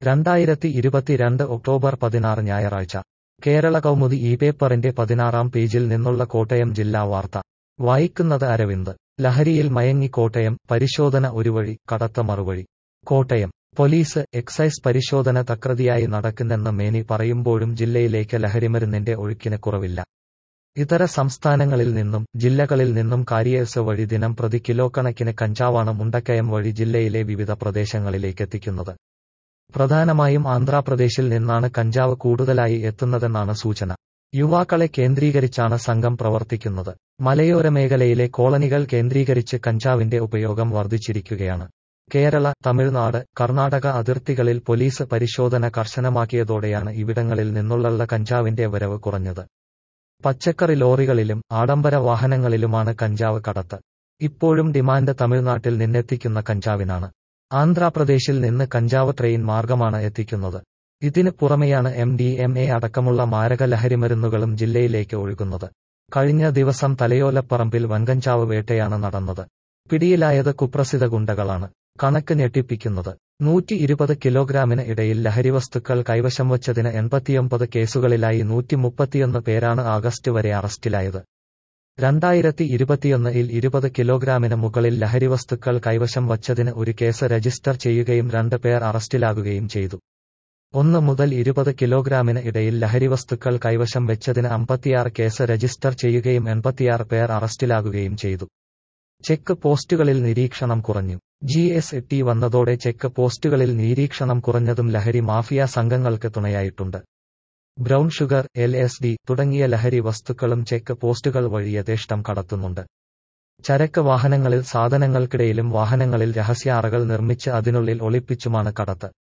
രണ്ടായിരത്തി ഇരുപത്തിരണ്ട് ഒക്ടോബർ പതിനാറ് ഞായറാഴ്ച കേരള കൗമുദി ഈ പേപ്പറിന്റെ പതിനാറാം പേജിൽ നിന്നുള്ള കോട്ടയം ജില്ലാ വാർത്ത വായിക്കുന്നത് അരവിന്ദ് ലഹരിയിൽ മയങ്ങി കോട്ടയം പരിശോധന ഒരു വഴി കടത്ത മറുവഴി കോട്ടയം പോലീസ് എക്സൈസ് പരിശോധന തകൃതിയായി നടക്കുന്നെന്ന് മേനി പറയുമ്പോഴും ജില്ലയിലേക്ക് ലഹരിമരുന്നിന്റെ ഒഴുക്കിന് കുറവില്ല ഇതര സംസ്ഥാനങ്ങളിൽ നിന്നും ജില്ലകളിൽ നിന്നും കാരിയേഴ്സ് വഴി ദിനം പ്രതി കിലോ കണക്കിന് കഞ്ചാവാണ് മുണ്ടക്കയം വഴി ജില്ലയിലെ വിവിധ പ്രദേശങ്ങളിലേക്കെത്തിക്കുന്നത് പ്രധാനമായും ആന്ധ്രാപ്രദേശിൽ നിന്നാണ് കഞ്ചാവ് കൂടുതലായി എത്തുന്നതെന്നാണ് സൂചന യുവാക്കളെ കേന്ദ്രീകരിച്ചാണ് സംഘം പ്രവർത്തിക്കുന്നത് മലയോര മേഖലയിലെ കോളനികൾ കേന്ദ്രീകരിച്ച് കഞ്ചാവിന്റെ ഉപയോഗം വർദ്ധിച്ചിരിക്കുകയാണ് കേരള തമിഴ്നാട് കർണാടക അതിർത്തികളിൽ പോലീസ് പരിശോധന കർശനമാക്കിയതോടെയാണ് ഇവിടങ്ങളിൽ നിന്നുള്ള കഞ്ചാവിന്റെ വരവ് കുറഞ്ഞത് പച്ചക്കറി ലോറികളിലും ആഡംബര വാഹനങ്ങളിലുമാണ് കഞ്ചാവ് കടത്ത് ഇപ്പോഴും ഡിമാൻഡ് തമിഴ്നാട്ടിൽ നിന്നെത്തിക്കുന്ന കഞ്ചാവിനാണ് ആന്ധ്രാപ്രദേശിൽ നിന്ന് കഞ്ചാവ് ട്രെയിൻ മാർഗമാണ് എത്തിക്കുന്നത് ഇതിന് പുറമെയാണ് എം ഡി എം എ അടക്കമുള്ള മാരക ലഹരിമരുന്നുകളും ജില്ലയിലേക്ക് ഒഴുകുന്നത് കഴിഞ്ഞ ദിവസം തലയോലപ്പറമ്പിൽ വൻകഞ്ചാവ് വേട്ടയാണ് നടന്നത് പിടിയിലായത് കുപ്രസിദ്ധ ഗുണ്ടകളാണ് കണക്ക് ഞെട്ടിപ്പിക്കുന്നത് നൂറ്റി ഇരുപത് കിലോഗ്രാമിന് ഇടയിൽ ലഹരിവസ്തുക്കൾ കൈവശം വച്ചതിന് എൺപത്തിയൊമ്പത് കേസുകളിലായി നൂറ്റി മുപ്പത്തിയൊന്ന് പേരാണ് ആഗസ്റ്റ് വരെ അറസ്റ്റിലായത് രണ്ടായിരത്തി ഇരുപത്തിയൊന്നിൽ ഇരുപത് കിലോഗ്രാമിന് മുകളിൽ ലഹരിവസ്തുക്കൾ കൈവശം വച്ചതിന് ഒരു കേസ് രജിസ്റ്റർ ചെയ്യുകയും രണ്ട് പേർ അറസ്റ്റിലാകുകയും ചെയ്തു ഒന്ന് മുതൽ ഇരുപത് കിലോഗ്രാമിന് ഇടയിൽ ലഹരിവസ്തുക്കൾ കൈവശം വെച്ചതിന് അമ്പത്തിയാറ് കേസ് രജിസ്റ്റർ ചെയ്യുകയും എൺപത്തിയാറ് പേർ അറസ്റ്റിലാകുകയും ചെയ്തു ചെക്ക് പോസ്റ്റുകളിൽ നിരീക്ഷണം കുറഞ്ഞു ജി എസ് ടി വന്നതോടെ ചെക്ക് പോസ്റ്റുകളിൽ നിരീക്ഷണം കുറഞ്ഞതും ലഹരി മാഫിയ സംഘങ്ങൾക്ക് തുണയായിട്ടുണ്ട് brown sugar L S D തുടങ്ങിയ ലഹരി വസ്തുക്കളും ചെക്ക് പോസ്റ്റുകൾ വഴി യഥേഷ്ടം കടത്തുന്നുണ്ട് ചരക്ക് വാഹനങ്ങളിൽ സാധനങ്ങൾക്കിടയിലും വാഹനങ്ങളിൽ രഹസ്യ അറകൾ നിർമ്മിച്ച് അതിനുള്ളിൽ ഒളിപ്പിച്ചുമാണ് കടത്ത്